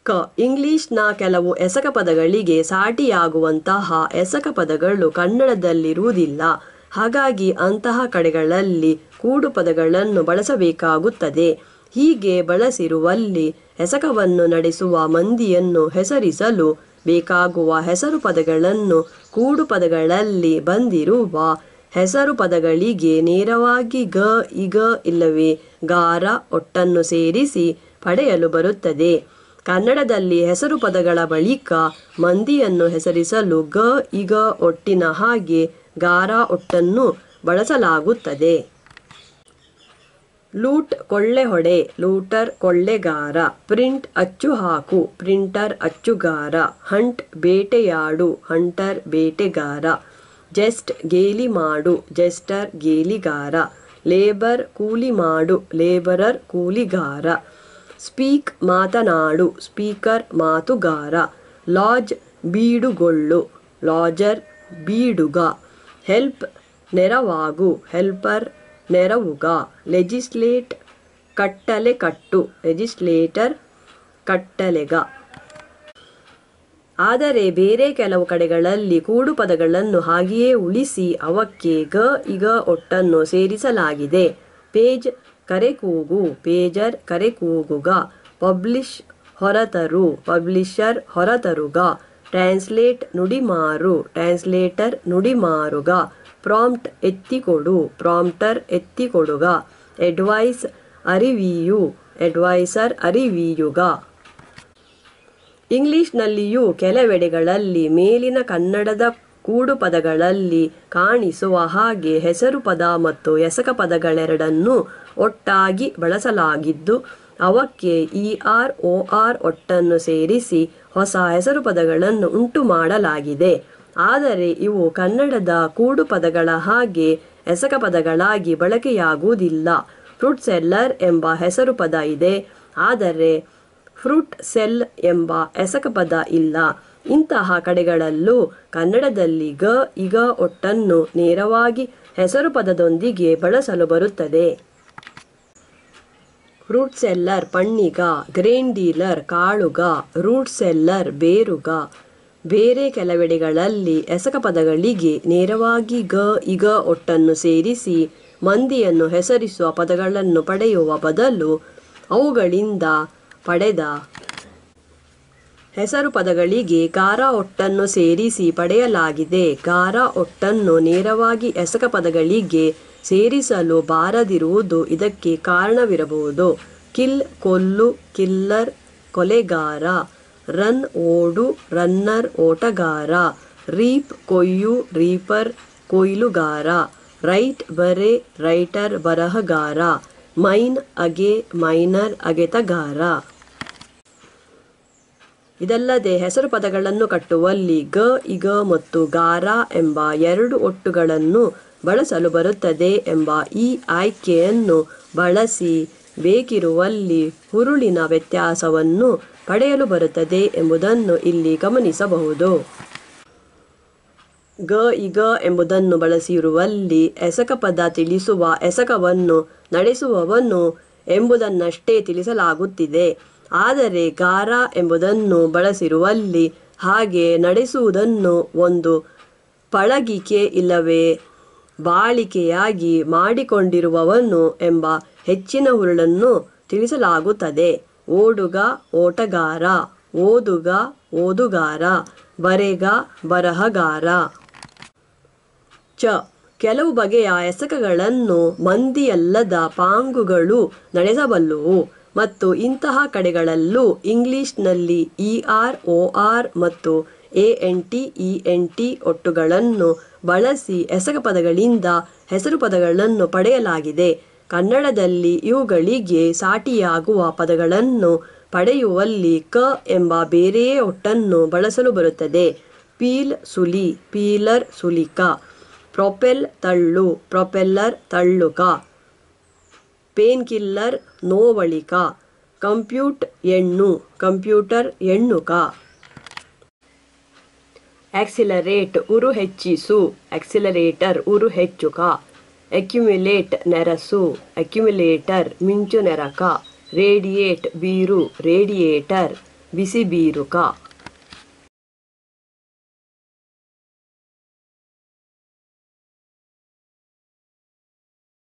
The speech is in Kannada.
ಕ ಇಂಗ್ಲಿಷ್ನ ಕೆಲವು ಎಸಕ ಪದಗಳಿಗೆ ಸಾಟಿಯಾಗುವಂತಹ ಎಸಕ ಪದಗಳು ಕನ್ನಡದಲ್ಲಿರುವುದಿಲ್ಲ ಹಾಗಾಗಿ ಅಂತಹ ಕಡೆಗಳಲ್ಲಿ ಕೂಡು ಪದಗಳನ್ನು ಬಳಸಬೇಕಾಗುತ್ತದೆ ಹೀಗೆ ಬಳಸಿರುವಲ್ಲಿ ಎಸಕವನ್ನು ನಡೆಸುವ ಮಂದಿಯನ್ನು ಹೆಸರಿಸಲು ಬೇಕಾಗುವ ಹೆಸರು ಪದಗಳನ್ನು ಕೂಡು ಪದಗಳಲ್ಲಿ ಬಂದಿರುವ ಹೆಸರು ಪದಗಳಿಗೆ ನೇರವಾಗಿ ಗ ಇಗ ಇಲ್ಲವೇ ಗಾರ ಒಟ್ಟನ್ನು ಸೇರಿಸಿ ಪಡೆಯಲು ಬರುತ್ತದೆ ಕನ್ನಡದಲ್ಲಿ ಹೆಸರು ಪದಗಳ ಬಳಿಕ ಮಂದಿಯನ್ನು ಹೆಸರಿಸಲು ಗ ಇಗ ಒಟ್ಟಿನ ಹಾಗೆ ಗಾರ ಒಟ್ಟನ್ನು ಬಳಸಲಾಗುತ್ತದೆ ಲೂಟ್ ಕೊಳ್ಳೆ ಹೊಡೆ ಲೂಟರ್ ಕೊಳ್ಳೆಗಾರ ಪ್ರಿಂಟ್ ಅಚ್ಚು ಹಾಕು ಪ್ರಿಂಟರ್ ಅಚ್ಚುಗಾರ ಹಂಟ್ ಬೇಟೆಯಾಡು ಹಂಟರ್ ಬೇಟೆಗಾರ ಜೆಸ್ಟ್ ಗೇಲಿ ಮಾಡು ಜೆಸ್ಟರ್ ಗೇಲಿಗಾರ ಲೇಬರ್ ಕೂಲಿ ಮಾಡು ಲೇಬರರ್ ಕೂಲಿಗಾರ ಸ್ಪೀಕ್ ಮಾತನಾಡು ಸ್ಪೀಕರ್ ಮಾತುಗಾರ ಲಾಜ್ ಬೀಡುಗೊಳ್ಳು ಲಾಜರ್ ಬೀಡುಗ ಹೆಲ್ಪ್ ನೆರವಾಗು ಹೆಲ್ಪರ್ ನೆರವುಗ ಲೆಜಿಸ್ಲೇಟ್ ಕಟ್ಟಲೆ ಕಟ್ಟು ಲೆಜಿಸ್ಲೇಟರ್ ಕಟ್ಟಲೆಗ ಆದರೆ ಬೇರೆ ಕೆಲವು ಕಡೆಗಳಲ್ಲಿ ಕೂಡು ಪದಗಳನ್ನು ಹಾಗೆಯೇ ಉಳಿಸಿ ಅವಕ್ಕೆ ಗ ಇಗ ಒಟ್ಟನ್ನು ಸೇರಿಸಲಾಗಿದೆ ಪೇಜ್ ಕರೆಕೂಗು ಪೇಜರ್ ಕರೆಕೂಗುಗ ಪಬ್ಲಿಷ್ ಹೊರತರು ಪಬ್ಲಿಷರ್ ಹೊರತರುಗ ಟ್ರಾನ್ಸ್ಲೇಟ್ ನುಡಿಮಾರು ಟ್ರಾನ್ಸ್ಲೇಟರ್ ನುಡಿಮಾರುಗ ಪ್ರಾಂಪ್ಟ್ ಎತ್ತಿಕೊಡು ಪ್ರಾಂಪ್ಟರ್ ಎತ್ತಿಕೊಡುಗ ಅಡ್ವೈಸ್ ಅರಿವಿಯು ಅಡ್ವೈಸರ್ ಅರಿವಿಯುಗ ಇಂಗ್ಲಿಷ್ನಲ್ಲಿಯೂ ಕೆಲವೆಡೆಗಳಲ್ಲಿ ಮೇಲಿನ ಕನ್ನಡದ ಕೂಡು ಪದಗಳಲ್ಲಿ ಕಾಣಿಸುವ ಹಾಗೆ ಹೆಸರು ಪದ ಮತ್ತು ಎಸಕ ಪದಗಳೆರಡನ್ನೂ ಒಟ್ಟಾಗಿ ಬಳಸಲಾಗಿದ್ದು ಅವಕ್ಕೆ ಇ ಆರ್ ಒ ಆರ್ ಒಟ್ಟನ್ನು ಸೇರಿಸಿ ಹೊಸ ಹೆಸರು ಪದಗಳನ್ನು ಉಂಟು ಮಾಡಲಾಗಿದೆ ಆದರೆ ಇವು ಕನ್ನಡದ ಕೂಡು ಪದಗಳ ಹಾಗೆ ಎಸಕ ಪದಗಳಾಗಿ ಬಳಕೆಯಾಗುವುದಿಲ್ಲ ಫ್ರೂಟ್ ಸೆಲ್ಲರ್ ಎಂಬ ಹೆಸರು ಪದ ಇದೆ ಆದರೆ ಫ್ರೂಟ್ ಸೆಲ್ ಎಂಬ ಎಸಕ ಪದ ಇಲ್ಲ ಇಂತಹ ಕಡೆಗಳಲ್ಲೂ ಕನ್ನಡದಲ್ಲಿ ಗ ಇಗ ಒಟ್ಟನ್ನು ನೇರವಾಗಿ ಹೆಸರು ಪದದೊಂದಿಗೆ ಬಳಸಲು ಬರುತ್ತದೆ ಫ್ರೂಟ್ ಸೆಲ್ಲರ್ ಪಣ್ಣಿಗ ಗ್ರೇನ್ ಡೀಲರ್ ಕಾಳುಗ ರೂಟ್ ಸೆಲ್ಲರ್ ಬೇರುಗ ಬೇರೆ ಕೆಲವೆಡೆಗಳಲ್ಲಿ ಎಸಕ ಪದಗಳಿಗೆ ನೇರವಾಗಿ ಗ ಇಗ ಒಟ್ಟನ್ನು ಸೇರಿಸಿ ಮಂದಿಯನ್ನು ಹೆಸರಿಸುವ ಪದಗಳನ್ನು ಪಡೆಯುವ ಬದಲು ಅವುಗಳಿಂದ ಪಡೆದ ಹೆಸರು ಪದಗಳಿಗೆ ಗಾರ ಒಟ್ಟನ್ನು ಸೇರಿಸಿ ಪಡೆಯಲಾಗಿದೆ ಗಾರ ಒಟ್ಟನ್ನು ನೇರವಾಗಿ ಎಸಕ ಪದಗಳಿಗೆ ಸೇರಿಸಲು ಬಾರದಿರುವುದು ಇದಕ್ಕೆ ಕಾರಣವಿರಬಹುದು ಕಿಲ್ ಕೊಲ್ಲು ಕಿಲ್ಲರ್ ಕೊಲೆಗಾರ ರನ್ ಓಡು ರನ್ನರ್ ಓಟಗಾರ ರೀಪ್ ಕೊಯ್ಯು ರೀಪರ್ ಕೊಯ್ಲುಗಾರ ರೈಟ್ ಬರೆ ರೈಟರ್ ಬರಹಗಾರ ಮೈನ್ ಅಗೆ ಮೈನರ್ ಅಗೆತಗಾರ ಇದಲ್ಲದೆ ಹೆಸರು ಪದಗಳನ್ನು ಕಟ್ಟುವಲ್ಲಿ ಗ ಇಗ ಮತ್ತು ಗಾರ ಎಂಬ ಎರಡು ಒಟ್ಟುಗಳನ್ನು ಬಳಸಲು ಬರುತ್ತದೆ ಎಂಬ ಈ ಆಯ್ಕೆಯನ್ನು ಬಳಸಿ ಬೇಕಿರುವಲ್ಲಿ ಹುರುಳಿನ ವ್ಯತ್ಯಾಸವನ್ನು ಪಡೆಯಲು ಬರುತ್ತದೆ ಎಂಬುದನ್ನು ಇಲ್ಲಿ ಗಮನಿಸಬಹುದು ಗ ಇಗ ಎಂಬುದನ್ನು ಬಳಸಿರುವಲ್ಲಿ ಎಸಕ ಪದ ತಿಳಿಸುವ ಎಸಕವನ್ನು ನಡೆಸುವವನು ಎಂಬುದನ್ನಷ್ಟೇ ತಿಳಿಸಲಾಗುತ್ತಿದೆ ಆದರೆ ಗಾರ ಎಂಬುದನ್ನು ಬಳಸಿರುವಲ್ಲಿ ಹಾಗೆ ನಡೆಸುವುದನ್ನು ಒಂದು ಪಳಗಿಕೆ ಇಲ್ಲವೇ ಬಾಳಿಕೆಯಾಗಿ ಮಾಡಿಕೊಂಡಿರುವವನು ಎಂಬ ಹೆಚ್ಚಿನ ಹುರುಳನ್ನು ತಿಳಿಸಲಾಗುತ್ತದೆ ಓಡುಗ ಓಟಗಾರ ಓದುಗ ಓದುಗಾರ ಬರೆಗ ಬರಹಗಾರ ಚ ಕೆಲವು ಬಗೆಯ ಎಸಕಗಳನ್ನು ಮಂದಿಯಲ್ಲದ ಪಾಂಗುಗಳು ನಡೆಸಬಲ್ಲುವು ಮತ್ತು ಇಂತಹ ಕಡೆಗಳಲ್ಲೂ ಇಂಗ್ಲಿಷ್ನಲ್ಲಿ ಇ ಆರ್ ಒ ಆರ್ ಮತ್ತು A N T E N T ಒಟ್ಟುಗಳನ್ನು ಬಳಸಿ ಎಸಕ ಪದಗಳಿಂದ ಹೆಸರು ಪದಗಳನ್ನು ಪಡೆಯಲಾಗಿದೆ ಕನ್ನಡದಲ್ಲಿ ಇವುಗಳಿಗೆ ಸಾಟಿಯಾಗುವ ಪದಗಳನ್ನು ಪಡೆಯುವಲ್ಲಿ ಕ ಎಂಬ ಬೇರೆಯೇ ಒಟ್ಟನ್ನು ಬಳಸಲು ಬರುತ್ತದೆ ಪೀಲ್ ಸುಲಿ ಪೀಲರ್ ಸುಲಿಕ ಪ್ರೊಪೆಲ್ ತಳ್ಳು ಪ್ರೊಪೆಲ್ಲರ್ ತಳ್ಳುಕ ಪೇನ್ ಕಿಲ್ಲರ್ ನೋವಳಿಕ ಕಂಪ್ಯೂಟ್ ಎಣ್ಣು ಕಂಪ್ಯೂಟರ್ ಎಣ್ಣುಕ ಆಕ್ಸಿಲರೇಟ್ ಉರು ಹೆಚ್ಚಿಸು ಆಕ್ಸಿಲರೇಟರ್ ಉರು ಹೆಚ್ಚುಕ ಅಕ್ಯುಮಿಲೇಟ್ ನೆರಸು ಅಕ್ಯುಮಿಲೇಟರ್ ಮಿಂಚು ನೆರಕ ರೇಡಿಯೇಟ್ ಬೀರು ರೇಡಿಯೇಟರ್ ಬಿಸಿಬೀರುಕ